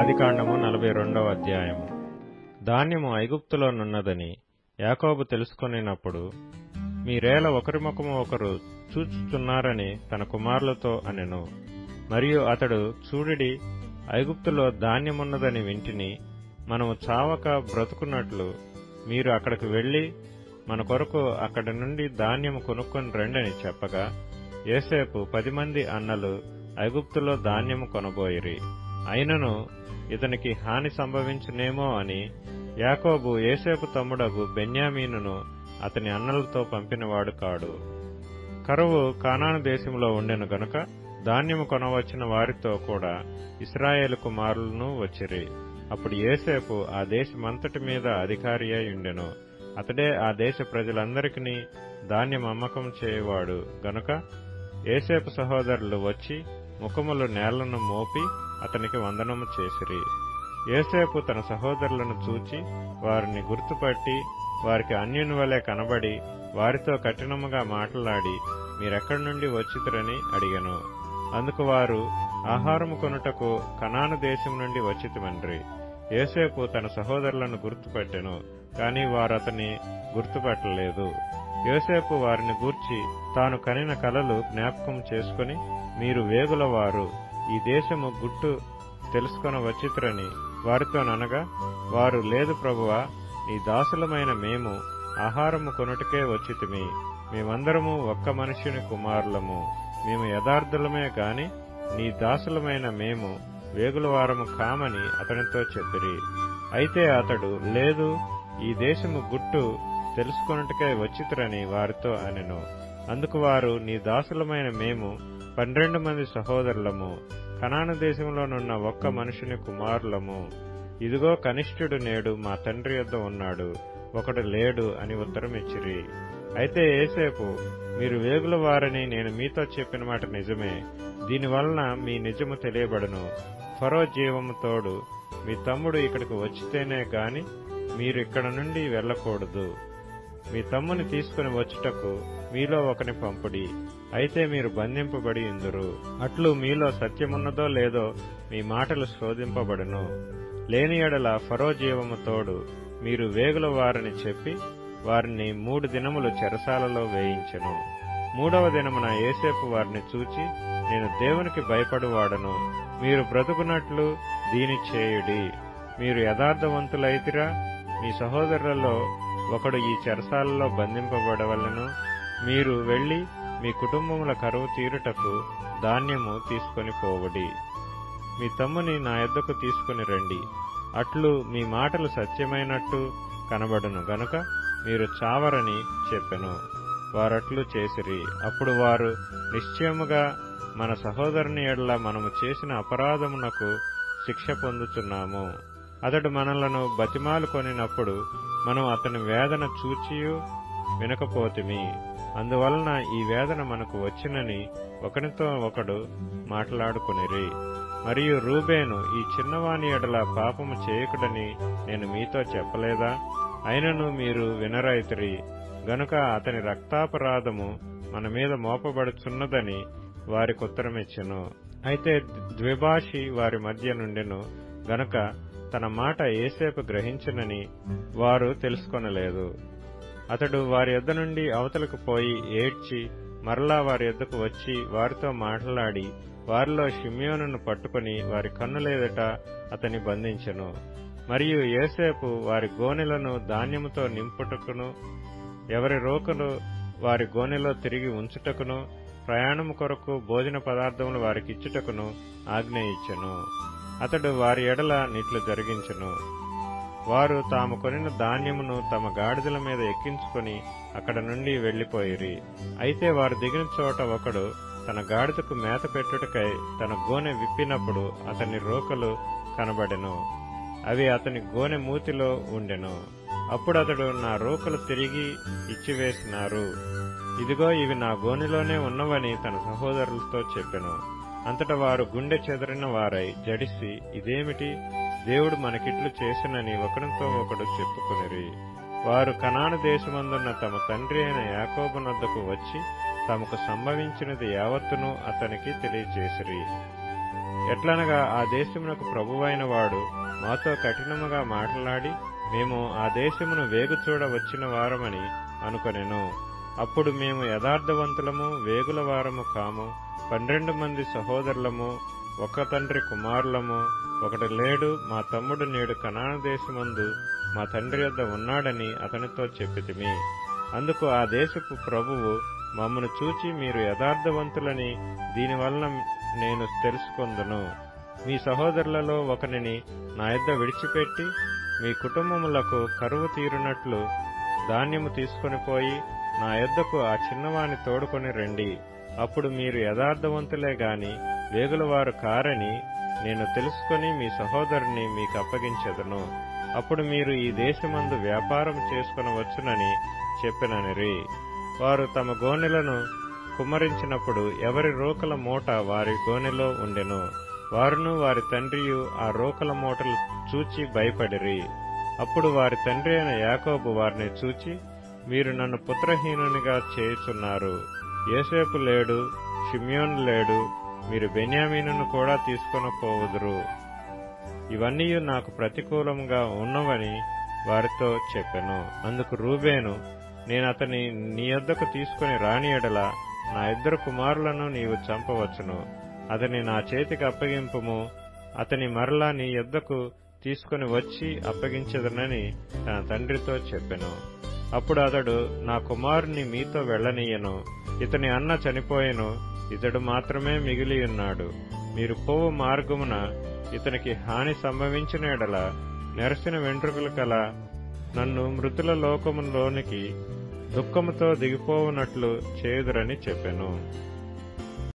ఆదికాండము నలభై రెండవ అధ్యాయము ధాన్యము ఐగుప్తులోనున్నదని యాకోబు తెలుసుకొనినప్పుడు మీరేల ఒకరి ముఖము ఒకరు చూచుచున్నారని తన కుమారులతో అనెను మరియు అతడు చూడిడి ఐగుప్తులో ధాన్యమున్నదని వింటిని మనము చావక బ్రతుకున్నట్లు మీరు అక్కడికి వెళ్లి మన కొరకు అక్కడి నుండి ధాన్యము కొనుక్కొని రండని చెప్పగా ఏసేపు పది మంది అన్నలు ఐగుప్తులో ధాన్యము కొనబోయిరి అయినను ఇతనికి హాని సంభవించునేమో అని యాకోబు ఏసేపు తమ్ముడగు బెన్యామీనును అతని అన్నలతో పంపినవాడు కాడు కరువు కానాను దేశంలో ఉండెను గనుక ధాన్యము కొనవచ్చిన వారితో కూడా ఇస్రాయేలు కుమారులను వచ్చిరి అప్పుడు ఏసేపు ఆ దేశమంతటి మీద అధికారి అయి ఉండెను అతడే ఆ దేశ ప్రజలందరికీ ధాన్యం అమ్మకం చేయవాడు గనుక ఏసేపు సహోదరులు వచ్చి ముఖములు నేలను మోపి అతనికి వందనము చేసిరి ఏసేపు తన సహోదరులను చూచి వారిని గుర్తుపట్టి వారికి అన్యుని వలె కనబడి వారితో కఠినముగా మాట్లాడి మీరెక్కడి నుండి వచ్చితురని అడిగను అందుకు వారు ఆహారము కొనుటకు కనాను దేశం నుండి వచ్చితిమండ్రి ఏసేపు తన సహోదరులను గుర్తుపెట్టెను కాని వారతని గుర్తుపట్టలేదు యోసేపు వారిని గూర్చి తాను కనిన కలలు జ్ఞాపకం చేసుకుని మీరు వేగులవారు ఈ దేశము గుట్టు తెలుసుకొన వచ్చితురని వారితోననగా వారు లేదు ప్రభువా నీ దాసులమైన మేము ఆహారము కొనుటకే వచ్చితిమి మేమందరము ఒక్క మనుష్యుని కుమారులము మేము యథార్థులమే గాని నీ దాసులమైన మేము వేగులవారము కామని అతనితో చెప్పిరి అయితే అతడు లేదు ఈ దేశము గుట్టు తెలుసుకొనుటకే వచ్చితురని వారితో అనెను అందుకు వారు నీ దాసులమైన మేము పన్నెండు మంది సహోదరులము కనాను దేశంలోనున్న ఒక్క మనుషుని కుమారులము ఇదిగో కనిష్ఠుడు నేడు మా తండ్రి యొద్ద ఉన్నాడు ఒకడు లేడు అని ఉత్తరమిచ్చిరి అయితే ఏసేపు మీరు వేగుల వారని నేను మీతో చెప్పిన మాట నిజమే దీనివలన మీ నిజము తెలియబడును ఫరో జీవము తోడు మీ తమ్ముడు ఇక్కడికి వచ్చితేనే గాని మీరు ఇక్కడ నుండి వెళ్ళకూడదు మీ తమ్ముని తీసుకుని వచ్చుటకు మీలో ఒకని పంపుడి అయితే మీరు బంధింపబడి ఇందురు అట్లు మీలో సత్యమున్నదో లేదో మీ మాటలు శోధింపబడును లేని ఎడల ఫరో జీవము తోడు మీరు వేగుల వారని చెప్పి వారిని మూడు దినములు చెరసాలలో వేయించెను మూడవ దినమున ఏసేపు వారిని చూచి నేను దేవునికి భయపడువాడను మీరు బ్రతుకున్నట్లు దీని చేయుడి మీరు యథార్థవంతులైతిరా మీ సహోదరులలో ఒకడు ఈ చెరసాలలో బంధింపబడవలను మీరు వెళ్లి మీ కుటుంబముల కరువు తీరుటకు ధాన్యము తీసుకొని పోవడి మీ తమ్ముని నా యొద్దకు తీసుకుని రండి అట్లు మీ మాటలు సత్యమైనట్టు కనబడును గనుక మీరు చావరని చెప్పెను వారట్లు చేసిరి అప్పుడు వారు నిశ్చయముగా మన సహోదరుని ఎడల మనము చేసిన అపరాధమునకు శిక్ష పొందుచున్నాము అతడు మనలను బతిమాలు కొనినప్పుడు మనం అతని వేదన చూచియు వినకపోతిమి అందువలన ఈ వేదన మనకు వచ్చినని ఒకనితో ఒకడు మాట్లాడుకునిరి మరియు రూబేను ఈ చిన్నవాని ఎడల పాపము చేయకుడని నేను మీతో చెప్పలేదా అయినను మీరు వినరైతిరి గనుక అతని రక్తాపరాధము మన మీద మోపబడుచున్నదని వారికి ఉత్తరమిచ్చెను అయితే ద్విభాషి వారి మధ్య నుండెను గనుక తన మాట ఏసేపు గ్రహించనని వారు తెలుసుకొనలేదు అతడు వారి యొద్ద నుండి అవతలకు పోయి ఏడ్చి మరలా వారి యొద్దకు వచ్చి వారితో మాట్లాడి వారిలో షిమ్యోనును పట్టుకుని వారి కన్నులేదట అతని బంధించెను మరియు ఏసేపు వారి గోనెలను ధాన్యముతో నింపుటకును ఎవరి రోకలు వారి గోనెలో తిరిగి ఉంచుటకును ప్రయాణము కొరకు భోజన పదార్థములు వారికిచ్చుటకును ఆజ్ఞ ఇచ్చెను అతడు వారి ఎడల నిట్లు జరిగించెను వారు తాము కొనిన ధాన్యమును తమ గాడిదల మీద ఎక్కించుకుని అక్కడ నుండి వెళ్లిపోయిరి అయితే వారు దిగిన చోట ఒకడు తన గాడిదకు మేత పెట్టుటకై తన గోనె విప్పినప్పుడు అతని రోకలు కనబడెను అవి అతని గోనె మూతిలో ఉండెను అప్పుడు అతడు నా రోకలు తిరిగి ఇచ్చివేసినారు ఇదిగో ఇవి నా గోనెలోనే ఉన్నవని తన సహోదరులతో చెప్పెను అంతట వారు గుండె చెదరిన వారై జడిసి ఇదేమిటి దేవుడు మనకిట్లు చేసినని ఒకరితో ఒకడు చెప్పుకునిరి వారు కనాను దేశమందున్న తమ తండ్రి అయిన యాకోబునొద్దకు వచ్చి తమకు సంభవించినది యావత్తును అతనికి తెలియజేసిరి ఎట్లనగా ఆ దేశమునకు ప్రభువైన వాడు మాతో కఠినముగా మాట్లాడి మేము ఆ దేశమును వేగు చూడ వచ్చిన వారమని అనుకొనెను అప్పుడు మేము యథార్థవంతులము వేగుల వారము కాము పన్నెండు మంది సహోదరులము ఒక తండ్రి కుమారులము ఒకటి లేడు మా తమ్ముడు నేడు కనాన దేశమందు మా తండ్రి యొద్ద ఉన్నాడని అతనితో చెప్పితిమి అందుకు ఆ దేశపు ప్రభువు మమ్మను చూచి మీరు యథార్థవంతులని దీనివలన నేను తెలుసుకొందును మీ సహోదరులలో ఒకనిని నా యొద్ద విడిచిపెట్టి మీ కుటుంబములకు కరువు తీరునట్లు ధాన్యము తీసుకొని పోయి నా యొద్దకు ఆ చిన్నవాని తోడుకొని రండి అప్పుడు మీరు యథార్థవంతులే గాని వేగులవారు కారని నేను తెలుసుకొని మీ సహోదరుని మీకు అప్పగించెదను అప్పుడు మీరు ఈ దేశమందు వ్యాపారం చేసుకునవచ్చునని చెప్పిననిరి వారు తమ గోనెలను కుమ్మరించినప్పుడు ఎవరి రోకల మూట వారి గోనెలో ఉండెను వారును వారి తండ్రియు ఆ రోకల మూటలు చూచి భయపడిరి అప్పుడు వారి తండ్రి అయిన యాకోబు వారిని చూచి మీరు నన్ను పుత్రహీనునిగా చేయుచున్నారు ఏసేపు లేడు షిమ్యోన్ లేడు మీరు బెన్యామీనును కూడా తీసుకొని పోవుదురు ఇవన్నీ నాకు ప్రతికూలంగా ఉన్నవని వారితో చెప్పెను అందుకు రూబేను నేను అతని నీ యొద్దకు తీసుకుని రాని ఎడల నా ఇద్దరు కుమారులను నీవు చంపవచ్చును అతని నా చేతికి అప్పగింపుము అతని మరలా నీ యొద్దకు తీసుకుని వచ్చి అప్పగించదనని తన తండ్రితో చెప్పెను అప్పుడు అతడు నా కుమారుని మీతో వెళ్లనీయను ఇతని అన్న చనిపోయెను ఇతడు మాత్రమే మిగిలి ఉన్నాడు మీరు పోవు మార్గమున ఇతనికి హాని సంభవించిన ఎడల నెరసిన వెంట్రుకలు కల నన్ను మృతుల లోకములోనికి దుఃఖముతో దిగిపోవునట్లు చేయుదురని చెప్పెను